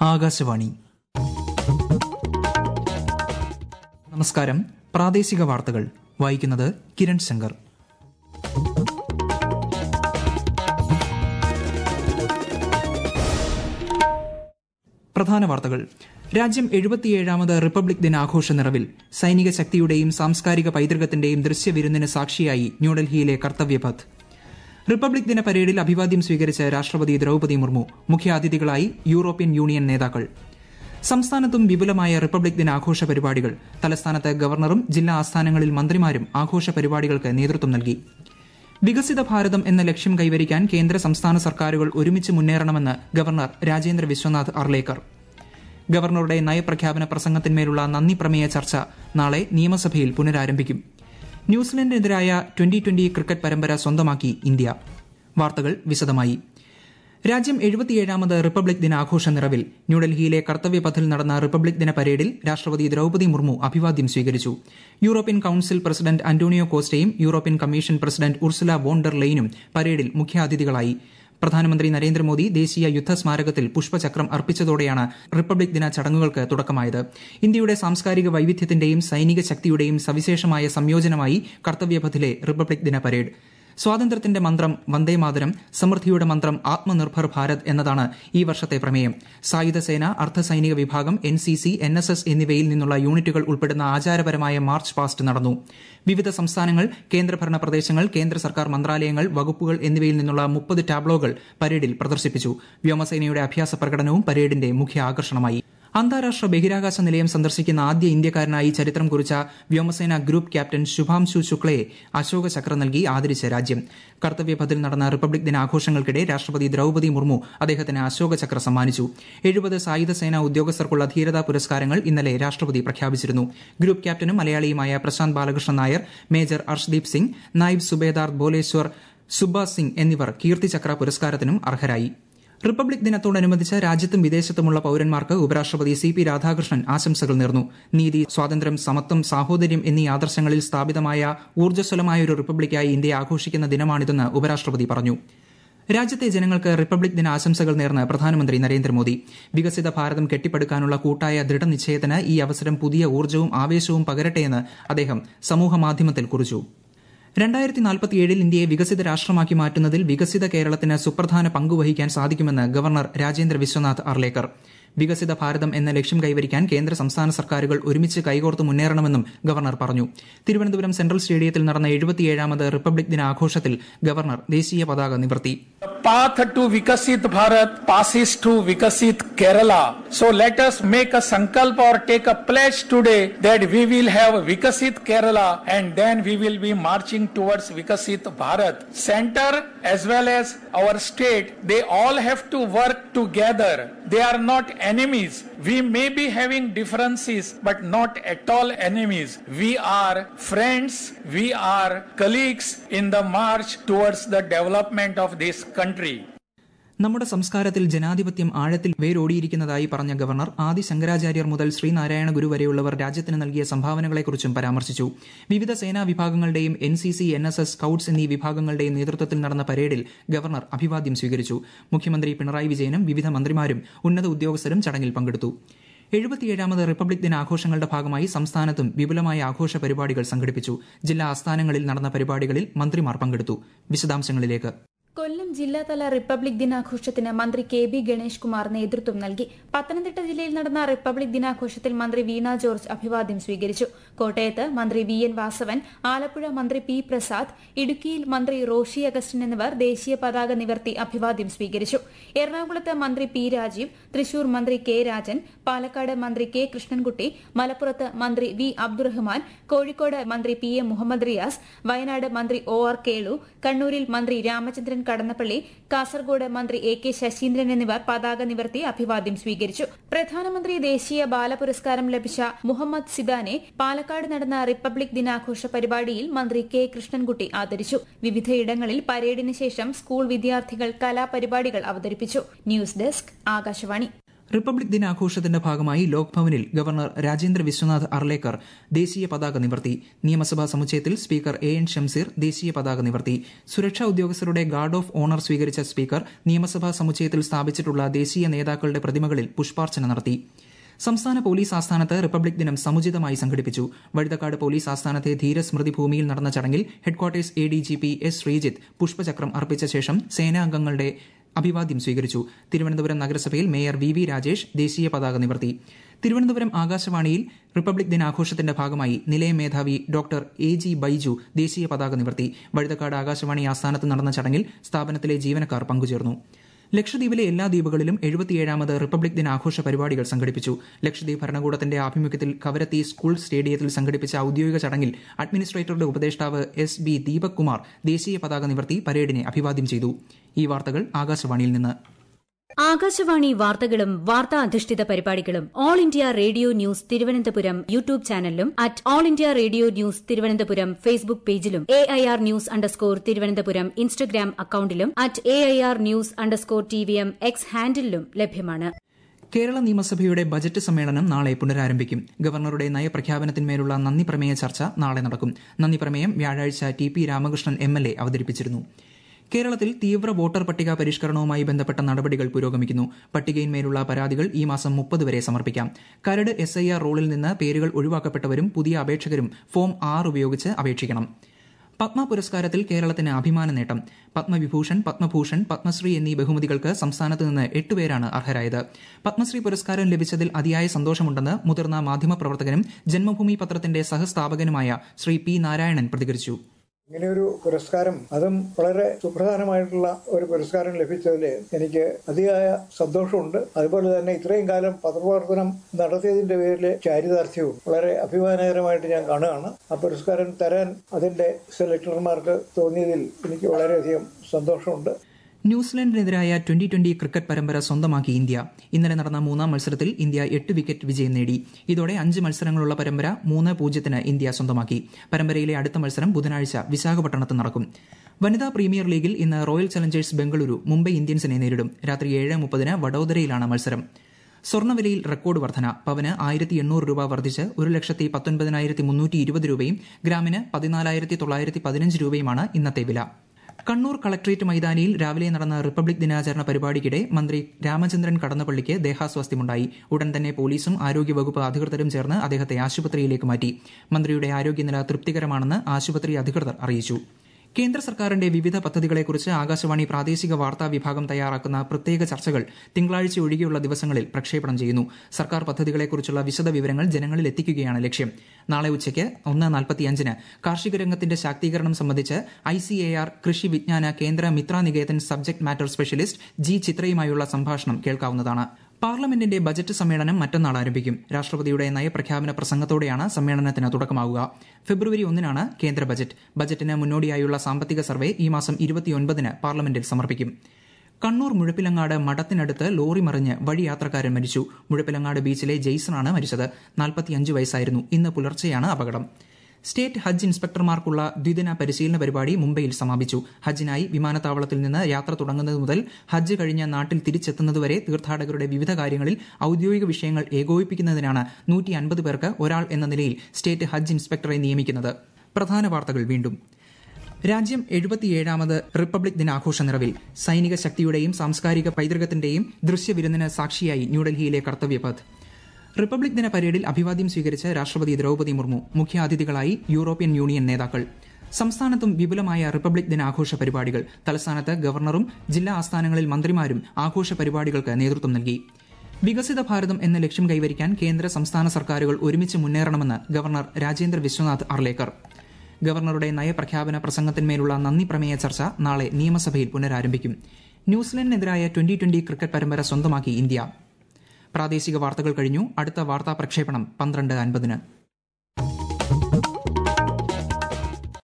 ആകാശവാണി നമസ്കാരം പ്രാദേശിക വാർത്തകൾ വായിക്കുന്നത് കിരൺ ശങ്കർ പ്രധാന വാർത്തകൾ രാജ്യം എഴുപത്തിയേഴാമത് റിപ്പബ്ലിക് ദിനാഘോഷ നിറവിൽ സൈനിക ശക്തിയുടെയും സാംസ്കാരിക പൈതൃകത്തിന്റെയും ദൃശ്യവിരുന്നിന് സാക്ഷിയായി ന്യൂഡൽഹിയിലെ കർത്തവ്യപഥ് റിപ്പബ്ലിക് ദിന പരേഡിൽ അഭിവാദ്യം സ്വീകരിച്ച രാഷ്ട്രപതി ദ്രൌപദി മുർമു മുഖ്യാതിഥികളായി യൂറോപ്യൻ യൂണിയൻ നേതാക്കൾ സംസ്ഥാനത്തും വിപുലമായ റിപ്പബ്ലിക് ദിനാഘോഷ പരിപാടികൾ തലസ്ഥാനത്ത് ഗവർണറും ജില്ലാ ആസ്ഥാനങ്ങളിൽ മന്ത്രിമാരും ആഘോഷ പരിപാടികൾക്ക് നേതൃത്വം നൽകി വികസിത ഭാരതം എന്ന ലക്ഷ്യം കൈവരിക്കാൻ കേന്ദ്ര സംസ്ഥാന സർക്കാരുകൾ ഒരുമിച്ച് മുന്നേറണമെന്ന് ഗവർണർ രാജേന്ദ്ര വിശ്വനാഥ് അർലേക്കർ ഗവർണറുടെ നയപ്രഖ്യാപന പ്രസംഗത്തിന്മേലുള്ള നന്ദി പ്രമേയ ചർച്ച നാളെ നിയമസഭയിൽ പുനരാരംഭിക്കും ന്യൂസിലൻഡിനെതിരായ ട്വന്റി ട്വന്റി ക്രിക്കറ്റ് പരമ്പര സ്വന്തമാക്കി ഇന്ത്യ വാർത്തകൾ വിശദമായി രാജ്യം എഴുപത്തിയേഴാമത് റിപ്പബ്ലിക് ദിനാഘോഷ നിറവിൽ ന്യൂഡൽഹിയിലെ കർത്തവ്യപഥിൽ നടന്ന റിപ്പബ്ലിക് ദിന പരേഡിൽ രാഷ്ട്രപതി ദ്രൌപദി മുർമു അഭിവാദ്യം സ്വീകരിച്ചു യൂറോപ്യൻ കൌൺസിൽ പ്രസിഡന്റ് അന്റോണിയോ കോസ്റ്റയും European commission president Ursula von der ലെയ്നും പരേഡിൽ മുഖ്യാതിഥികളായി പ്രധാനമന്ത്രി നരേന്ദ്രമോദി ദേശീയ യുദ്ധ സ്മാരകത്തിൽ പുഷ്പചക്രം അർപ്പിച്ചതോടെയാണ് റിപ്പബ്ലിക് ദിന ചടങ്ങുകൾക്ക് തുടക്കമായത് ഇന്ത്യയുടെ സാംസ്കാരിക വൈവിധ്യത്തിന്റെയും സൈനിക ശക്തിയുടെയും സവിശേഷമായ സംയോജനമായി കർത്തവ്യപഥിലെ റിപ്പബ്ലിക് ദിന പരേഡ് സ്വാതന്ത്ര്യത്തിന്റെ മന്ത്രം വന്ദേമാതരം സമൃദ്ധിയുടെ മന്ത്രം ആത്മനിർഭർ ഭാരത് എന്നതാണ് ഈ വർഷത്തെ പ്രമേയം സായുധ സേന അർദ്ധസൈനിക വിഭാഗം N C C N S S എന്നിവയിൽ നിന്നുള്ള യൂണിറ്റുകൾ ഉൾപ്പെടുന്ന ആചാരപരമായ മാർച്ച് പാസ്റ്റ് നടന്നു വിവിധ സംസ്ഥാനങ്ങൾ കേന്ദ്രഭരണ പ്രദേശങ്ങൾ കേന്ദ്ര സർക്കാർ മന്ത്രാലയങ്ങൾ വകുപ്പുകൾ എന്നിവയിൽ നിന്നുള്ള മുപ്പത് ടാബ്ലോകൾ പരേഡിൽ പ്രദർശിപ്പിച്ചു വ്യോമസേനയുടെ അഭ്യാസ പ്രകടനവും പരേഡിന്റെ മുഖ്യ ആകർഷണമായി അന്താരാഷ്ട്ര ബഹിരാകാശ നിലയം സന്ദർശിക്കുന്ന ആദ്യ ഇന്ത്യക്കാരനായി ചരിത്രം കുറിച്ച വ്യോമസേന ഗ്രൂപ്പ് ക്യാപ്റ്റൻ ശുഭാംശു ശുക്ലയെ അശോക ചക്ര നൽകി ആദരിച്ച രാജ്യം കർത്തവ്യപഥിൽ നടന്ന റിപ്പബ്ലിക് ദിനാഘോഷങ്ങൾക്കിടെ രാഷ്ട്രപതി ദ്രൌപദി മുർമു അദ്ദേഹത്തിന് അശോക ചക്ര സമ്മാനിച്ചു എഴുപത് സായുധ സേനാ ഉദ്യോഗസ്ഥർക്കുള്ള ധീരതാ പുരസ്കാരങ്ങൾ ഇന്നലെ രാഷ്ട്രപതി പ്രഖ്യാപിച്ചിരുന്നു ഗ്രൂപ്പ് ക്യാപ്റ്റനും മലയാളിയുമായ പ്രശാന്ത് ബാലകൃഷ്ണൻ നായർ മേജർ അർഷ്ദീപ് സിംഗ് നായിബ് സുബേദാർ ബോലേശ്വർ സുബാസ് സിംഗ് എന്നിവർ കീർത്തിചക്ര പുരസ്കാരത്തിനും അർഹരായി റിപ്പബ്ലിക് ദിനത്തോടനുബന്ധിച്ച് രാജ്യത്തും വിദേശത്തുമുള്ള പൌരന്മാർക്ക് ഉപരാഷ്ട്രപതി സി പി രാധാകൃഷ്ണൻ ആശംസകൾ നേർന്നു നീതി സ്വാതന്ത്ര്യം സമത്വം സാഹോദര്യം എന്നീ ആദർശങ്ങളിൽ സ്ഥാപിതമായ ഊർജ്ജസ്വലമായ ഒരു റിപ്പബ്ലിക്കായി ഇന്ത്യ ആഘോഷിക്കുന്ന ദിനമാണിതെന്ന് ഉപരാഷ്ട്രപതി പറഞ്ഞു രാജ്യത്തെ ജനങ്ങൾക്ക് റിപ്പബ്ലിക് ദിന ആശംസകൾ നേർന്ന് പ്രധാനമന്ത്രി നരേന്ദ്രമോദി വികസിത ഭാരതം കെട്ടിപ്പടുക്കാനുള്ള കൂട്ടായ ദൃഢനിശ്ചയത്തിന് ഈ അവസരം പുതിയ ഊർജ്ജവും ആവേശവും പകരട്ടെയെന്ന് അദ്ദേഹം സമൂഹമാധ്യമത്തിൽ കുറിച്ചു രണ്ടായിരത്തി നാൽപ്പത്തിയേഴിൽ ഇന്ത്യയെ വികസിത രാഷ്ട്രമാക്കി മാറ്റുന്നതിൽ വികസിത കേരളത്തിന് സുപ്രധാന പങ്കുവഹിക്കാൻ സാധിക്കുമെന്ന് ഗവർണർ രാജേന്ദ്ര വിശ്വനാഥ് അർലേക്കർ വികസിത ഭാരതം എന്ന ലക്ഷ്യം കൈവരിക്കാൻ കേന്ദ്ര സംസ്ഥാന സർക്കാരുകൾ ഒരുമിച്ച് കൈകോർത്ത് മുന്നേറണമെന്നും ഗവർണർ പറഞ്ഞു തിരുവനന്തപുരം സെൻട്രൽ സ്റ്റേഡിയത്തിൽ നടന്ന എഴുപത്തിയേഴാമത് റിപ്പബ്ലിക് ദിനാഘോഷത്തിൽ ഗവർണർ ദേശീയ പതാക നിവർത്തി path to Vikasit Bharat passes to Vikasit Kerala. So let us make a sankalp or take a pledge today that we will have Vikasit Kerala and then we will be marching towards Vikasit Bharat. Center as well as our state, they all have to work together. They are not enemies. We may be having differences, but not at all enemies. We are friends. We are colleagues in the march towards the development of this country. നമ്മുടെ സംസ്കാരത്തിൽ ജനാധിപത്യം ആഴത്തിൽ വേരോടിയിരിക്കുന്നതായി പറഞ്ഞ governor ആദി ശങ്കരാചാര്യർ മുതൽ ശ്രീനാരായണ ഗുരു വരെയുള്ളവർ രാജ്യത്തിന് നൽകിയ സംഭാവനകളെക്കുറിച്ചും പരാമർശിച്ചു വിവിധ സേനാ വിഭാഗങ്ങളുടെയും N C C N S S scouts എന്നീ വിഭാഗങ്ങളുടെയും നേതൃത്വത്തിൽ നടന്ന പരേഡിൽ ഗവർണർ അഭിവാദ്യം സ്വീകരിച്ചു മുഖ്യമന്ത്രി പിണറായി വിജയനും വിവിധ മന്ത്രിമാരും ഉന്നത ഉദ്യോഗസ്ഥരും ചടങ്ങിൽ പങ്കെടുത്തു എഴുപത്തിയേഴാമത് റിപ്പബ്ലിക് ദിനാഘോഷങ്ങളുടെ ഭാഗമായി സംസ്ഥാനത്തും വിപുലമായ ആഘോഷ പരിപാടികൾ സംഘടിപ്പിച്ചു ജില്ലാ ആസ്ഥാനങ്ങളിൽ നടന്ന പരിപാടികളിൽ മന്ത്രിമാർ പങ്കെടുത്തു വിശദാംശങ്ങളിലേക്ക് കൊല്ലം ജില്ലാതല റിപ്പബ്ലിക് ദിനാഘോഷത്തിന് മന്ത്രി കെ ബി ഗണേഷ് കുമാർ നേതൃത്വം നൽകി പത്തനംതിട്ട ജില്ലയിൽ നടന്ന റിപ്പബ്ലിക് ദിനാഘോഷത്തിൽ മന്ത്രി വീണ ജോർജ് അഭിവാദ്യം സ്വീകരിച്ചു കോട്ടയത്ത് മന്ത്രി വി എൻ വാസവൻ ആലപ്പുഴ മന്ത്രി പി പ്രസാദ് ഇടുക്കിയിൽ മന്ത്രി റോഷി അഗസ്റ്റിൻ എന്നിവർ ദേശീയ പതാക നിവർത്തി അഭിവാദ്യം സ്വീകരിച്ചു എറണാകുളത്ത് മന്ത്രി പി രാജീവ് തൃശൂർ മന്ത്രി കെ രാജൻ പാലക്കാട് മന്ത്രി കെ കൃഷ്ണൻകുട്ടി മലപ്പുറത്ത് മന്ത്രി വി അബ്ദുറഹ്മാൻ കോഴിക്കോട് മന്ത്രി പി എ മുഹമ്മദ് റിയാസ് വയനാട് മന്ത്രി ഒ ആർ കേളു കണ്ണൂരിൽ മന്ത്രി രാമചന്ദ്രൻ കടന്നപ്പള്ളി കാസർഗോഡ് മന്ത്രി എ കെ ശശീന്ദ്രൻ എന്നിവർ പതാക നിവർത്തി അഭിവാദ്യം സ്വീകരിച്ചു പ്രധാനമന്ത്രി ദേശീയ ബാലപുരസ്കാരം ലഭിച്ച മുഹമ്മദ് സിദാനെ പാലക്കാട് നടന്ന റിപ്പബ്ലിക് ദിനാഘോഷ പരിപാടിയിൽ മന്ത്രി കെ കൃഷ്ണൻകുട്ടി ആദരിച്ചു വിവിധയിടങ്ങളിൽ പരേഡിന് ശേഷം സ്കൂൾ വിദ്യാർത്ഥികൾ കലാപരിപാടികൾ അവതരിപ്പിച്ചു ന്യൂസ് ഡെസ്ക് ആകാശവാണി റിപ്പബ്ലിക് ദിനാഘോഷത്തിന്റെ ഭാഗമായി ലോക്ഭവനിൽ ഗവർണർ രാജേന്ദ്ര വിശ്വനാഥ് അർലേക്കർ ദേശീയ പതാക നിവർത്തി നിയമസഭാ സമുച്ചയത്തിൽ സ്പീക്കർ എ എൻ ഷംസീർ ദേശീയ പതാക നിവർത്തി സുരക്ഷാ ഉദ്യോഗസ്ഥരുടെ ഗാർഡ് ഓഫ് ഓണർ സ്വീകരിച്ച സ്പീക്കർ നിയമസഭാ സമുച്ചയത്തിൽ സ്ഥാപിച്ചിട്ടുള്ള ദേശീയ നേതാക്കളുടെ പ്രതിമകളിൽ പുഷ്പാർച്ചന നടത്തി സംസ്ഥാന പോലീസ് ആസ്ഥാനത്ത് റിപ്പബ്ലിക് ദിനം സമുചിതമായി സംഘടിപ്പിച്ചു വഴുതക്കാട് പോലീസ് ആസ്ഥാനത്തെ ധീരസ്മൃതി ഭൂമിയിൽ നടന്ന ചടങ്ങിൽ headquarters A D G P S Sreejith പുഷ്പചക്രം അർപ്പിച്ച ശേഷം സേനാംഗങ്ങളുടെ അഭിവാദ്യം സ്വീകരിച്ചു തിരുവനന്തപുരം നഗരസഭയിൽ മേയർ വി വി രാജേഷ് ദേശീയ പതാക നിവർത്തി തിരുവനന്തപുരം ആകാശവാണിയിൽ റിപ്പബ്ലിക് ദിനാഘോഷത്തിന്റെ ഭാഗമായി നിലയം മേധാവി ഡോക്ടർ എ ജി ബൈജു ദേശീയ പതാക നിവർത്തി വഴുതക്കാട് ആകാശവാണി ആസ്ഥാനത്ത് നടന്ന ചടങ്ങിൽ സ്ഥാപനത്തിലെ ജീവനക്കാർ പങ്കുചേർന്നു ലക്ഷദ്വീപിലെ എല്ലാ ദ്വീപുകളിലും എഴുപത്തിയേഴാമത് റിപ്പബ്ലിക് ദിനാഘോഷ പരിപാടികൾ സംഘടിപ്പിച്ചു ലക്ഷദ്വീപ് ഭരണകൂടത്തിന്റെ ആഭിമുഖ്യത്തിൽ കവരത്തി സ്കൂൾ സ്റ്റേഡിയത്തിൽ സംഘടിപ്പിച്ച ഔദ്യോഗിക ചടങ്ങിൽ അഡ്മിനിസ്ട്രേറ്ററുടെ ഉപദേഷ്ടാവ് എസ് ബി ദീപക് കുമാർ ദേശീയ പതാക നിവർത്തി പരേഡിനെ അഭിവാദ്യം ചെയ്തു ഈ വാർത്തകൾ ആകാശവാണിയിൽ നിന്ന് ആകാശവാണി വാർത്തകളും വാർത്താ അധിഷ്ഠിത പരിപാടികളും all India radio news Thiruvananthapuram YouTube ചാനലിലും at all India radio news Thiruvananthapuram Facebook പേജിലും A I R news underscore Thiruvananthapuram Instagram അക്കൌണ്ടിലും at A I R news underscore T V M X ഹാൻഡിലും ലഭ്യമാണ് കേരള നിയമസഭയുടെ ബജറ്റ് സമ്മേളനം നാളെ പുനരാരംഭിക്കും ഗവർണറുടെ നയപ്രഖ്യാപനത്തിന്മേലുള്ള നന്ദി പ്രമേയ ചർച്ച നാളെ നടക്കും നന്ദി പ്രമേയം വ്യാഴാഴ്ച T P Ramakrishnan M L A അവതരിപ്പിച്ചിരുന്നു കേരളത്തിൽ തീവ്ര വോട്ടർ പട്ടിക പരിഷ്കരണവുമായി ബന്ധപ്പെട്ട നടപടികൾ പുരോഗമിക്കുന്നു പട്ടികയിന്മേലുള്ള പരാതികൾ ഈ മാസം മുപ്പത് വരെ സമർപ്പിക്കാം കരട് എസ് ഐ ആർ റോളിൽ നിന്ന് പേരുകൾ ഒഴിവാക്കപ്പെട്ടവരും പുതിയ അപേക്ഷകരും ഫോം ആറ് ഉപയോഗിച്ച് അപേക്ഷിക്കണം പത്മ പുരസ്കാരത്തിൽ കേരളത്തിന് അഭിമാന നേട്ടം പത്മവിഭൂഷൺ പത്മഭൂഷൺ പത്മശ്രീ എന്നീ ബഹുമതികൾക്ക് സംസ്ഥാനത്ത് നിന്ന് എട്ടുപേരാണ് അർഹരായത് പത്മശ്രീ പുരസ്കാരം ലഭിച്ചതിൽ അതിയായ സന്തോഷമുണ്ടെന്ന് മുതിർന്ന മാധ്യമപ്രവർത്തകനും ജന്മഭൂമി പത്രത്തിന്റെ സഹസ്ഥാപകനുമായ ശ്രീ പി നാരായണൻ പ്രതികരിച്ചു ഇങ്ങനെയൊരു പുരസ്കാരം അതും വളരെ സുപ്രധാനമായിട്ടുള്ള ഒരു പുരസ്കാരം ലഭിച്ചതിൽ എനിക്ക് അതിയായ സന്തോഷമുണ്ട് അതുപോലെ തന്നെ ഇത്രയും കാലം പത്രപ്രവർത്തനം നടത്തിയതിന്റെ പേരിൽ ചാരിതാർത്ഥ്യവും വളരെ അഭിമാനകരമായിട്ട് ഞാൻ കാണുകയാണ് ആ പുരസ്കാരം തരാൻ അതിന്റെ സെലക്ടർമാർക്ക് തോന്നിയതിൽ എനിക്ക് വളരെയധികം സന്തോഷമുണ്ട് ന്യൂസിലൻഡിനെതിരായ ട്വന്റി ട്വന്റി ക്രിക്കറ്റ് പരമ്പര സ്വന്തമാക്കി ഇന്ത്യ ഇന്നലെ നടന്ന മൂന്നാം മത്സരത്തിൽ ഇന്ത്യ എട്ട് വിക്കറ്റ് വിജയം നേടി ഇതോടെ അഞ്ച് മത്സരങ്ങളുള്ള പരമ്പര മൂന്ന് പൂജ്യത്തിന് ഇന്ത്യ സ്വന്തമാക്കി പരമ്പരയിലെ അടുത്ത മത്സരം ബുധനാഴ്ച വിശാഖപട്ടണത്ത് നടക്കും വനിതാ പ്രീമിയർ ലീഗിൽ ഇന്ന് റോയൽ ചലഞ്ചേഴ്സ് ബംഗളൂരു മുംബൈ ഇന്ത്യൻസിനെ നേരിടും രാത്രി ഏഴ് മുപ്പതിന് വഡോദരയിലാണ് മത്സരം സ്വർണ്ണവിലയിൽ റെക്കോർഡ് വർധന പവന് ആയിരത്തി എണ്ണൂറ് രൂപ വർദ്ധിച്ച് ഒരു ലക്ഷത്തി പത്തൊൻപതിനായിരത്തി മുന്നൂറ്റി ഇരുപത് രൂപയും ഗ്രാമിന് പതിനാലായിരത്തി തൊള്ളായിരത്തി പതിനഞ്ച് രൂപയുമാണ് ഇന്നത്തെ വില കണ്ണൂർ കളക്ട്രേറ്റ് മൈതാനിയിൽ രാവിലെ നടന്ന റിപ്പബ്ലിക് ദിനാചരണ പരിപാടിക്കിടെ മന്ത്രി രാമചന്ദ്രൻ കടന്നപ്പള്ളിക്ക് ദേഹാസ്വാസ്ഥ്യമുണ്ടായി ഉടൻ തന്നെ പോലീസും ആരോഗ്യവകുപ്പ് അധികൃതരും ചേർന്ന് അദ്ദേഹത്തെ ആശുപത്രിയിലേക്ക് മാറ്റി മന്ത്രിയുടെ ആരോഗ്യനില തൃപ്തികരമാണെന്ന് ആശുപത്രി അധികൃതർ അറിയിച്ചു കേന്ദ്ര സർക്കാരിന്റെ വിവിധ പദ്ധതികളെക്കുറിച്ച് ആകാശവാണി പ്രാദേശിക വാർത്താ വിഭാഗം തയ്യാറാക്കുന്ന പ്രത്യേക ചർച്ചകൾ തിങ്കളാഴ്ച ഒഴികെയുള്ള ദിവസങ്ങളിൽ പ്രക്ഷേപണം ചെയ്യുന്നു സർക്കാർ പദ്ധതികളെക്കുറിച്ചുള്ള വിശദ വിവരങ്ങൾ ജനങ്ങളിൽ എത്തിക്കുകയാണ് ലക്ഷ്യം നാളെ ഉച്ചയ്ക്ക് ഒന്ന് നാൽപ്പത്തിയഞ്ചിന് കാർഷിക രംഗത്തിന്റെ ശാക്തീകരണം സംബന്ധിച്ച് I C A R Krishi Vigyan Kendra Mitra Niketan subject matter specialist G ചിത്രയുമായുള്ള സംഭാഷണം കേൾക്കാവുന്നതാണ് പാർലമെന്റിന്റെ ബജറ്റ് സമ്മേളനം മറ്റന്നാൾ ആരംഭിക്കും രാഷ്ട്രപതിയുടെ നയപ്രഖ്യാപന പ്രസംഗത്തോടെയാണ് സമ്മേളനത്തിന് തുടക്കമാവുക ഫെബ്രുവരി ഒന്നിനാണ് കേന്ദ്ര ബജറ്റ് ബജറ്റിന് മുന്നോടിയായുള്ള സാമ്പത്തിക സർവേ ഈ മാസം ഇരുപത്തിയൊൻപതിന് പാർലമെന്റിൽ സമർപ്പിക്കും കണ്ണൂർ മുഴപ്പിലങ്ങാട് മഠത്തിനടുത്ത് ലോറി മറിഞ്ഞ് വഴിയാത്രക്കാരൻ മരിച്ചു മുഴപ്പിലങ്ങാട് ബീച്ചിലെ ജെയ്സണാണ് മരിച്ചത് നാൽപ്പത്തിയഞ്ച് വയസ്സായിരുന്നു ഇന്ന് പുലർച്ചെയാണ് അപകടം സ്റ്റേറ്റ് ഹജ്ജ് ഇൻസ്പെക്ടർമാർക്കുള്ള ദ്വിദിന പരിശീലന പരിപാടി മുംബൈയിൽ സമാപിച്ചു ഹജ്ജിനായി വിമാനത്താവളത്തിൽ നിന്ന് യാത്ര തുടങ്ങുന്നത് മുതൽ ഹജ്ജ് കഴിഞ്ഞ് നാട്ടിൽ തിരിച്ചെത്തുന്നതുവരെ തീർത്ഥാടകരുടെ വിവിധ കാര്യങ്ങളിൽ ഔദ്യോഗിക വിഷയങ്ങൾ ഏകോപിപ്പിക്കുന്നതിനാണ് നൂറ്റി അൻപത് പേർക്ക് ഒരാൾ എന്ന നിലയിൽ സ്റ്റേറ്റ് ഹജ്ജ് ഇൻസ്പെക്ടറെ നിയമിക്കുന്നത് പ്രധാന വാർത്തകൾ വീണ്ടും രാജ്യം എഴുപത്തിയേഴാമത് റിപ്പബ്ലിക് ദിനാഘോഷ നിറവിൽ സൈനിക ശക്തിയുടെയും സാംസ്കാരിക പൈതൃകത്തിന്റെയും ദൃശ്യവിരുന്നിന് സാക്ഷിയായി ന്യൂഡൽഹിയിലെ കർത്തവ്യപഥ് റിപ്പബ്ലിക് ദിന പരേഡിൽ അഭിവാദ്യം സ്വീകരിച്ച് രാഷ്ട്രപതി ദ്രൌപദി മുർമു മുഖ്യാതിഥികളായി യൂറോപ്യൻ യൂണിയൻ നേതാക്കൾ സംസ്ഥാനത്തും വിപുലമായ റിപ്പബ്ലിക് ദിനാഘോഷ പരിപാടികൾ തലസ്ഥാനത്ത് ഗവർണറും ജില്ലാ ആസ്ഥാനങ്ങളിൽ മന്ത്രിമാരും ആഘോഷ പരിപാടികൾക്ക് നേതൃത്വം നൽകി വികസിത ഭാരതം എന്ന ലക്ഷ്യം കൈവരിക്കാൻ കേന്ദ്ര സംസ്ഥാന സർക്കാരുകൾ ഒരുമിച്ച് മുന്നേറണമെന്ന് ഗവർണർ രാജേന്ദ്ര വിശ്വനാഥ് അർലേക്കർ ഗവർണറുടെ നയപ്രഖ്യാപന പ്രസംഗത്തിന്മേലുള്ള നന്ദി പ്രമേയ ചർച്ച നാളെ നിയമസഭയിൽ പുനരാരംഭിക്കും ന്യൂസിലൻഡിനെതിരായ ട്വന്റി ട്വന്റി ക്രിക്കറ്റ് പരമ്പര സ്വന്തമാക്കി ഇന്ത്യ പ്രാദേശിക വാർത്തകൾ കഴിഞ്ഞു അടുത്ത വാർത്താ പ്രക്ഷേപണം പന്ത്രണ്ട് അൻപതിന്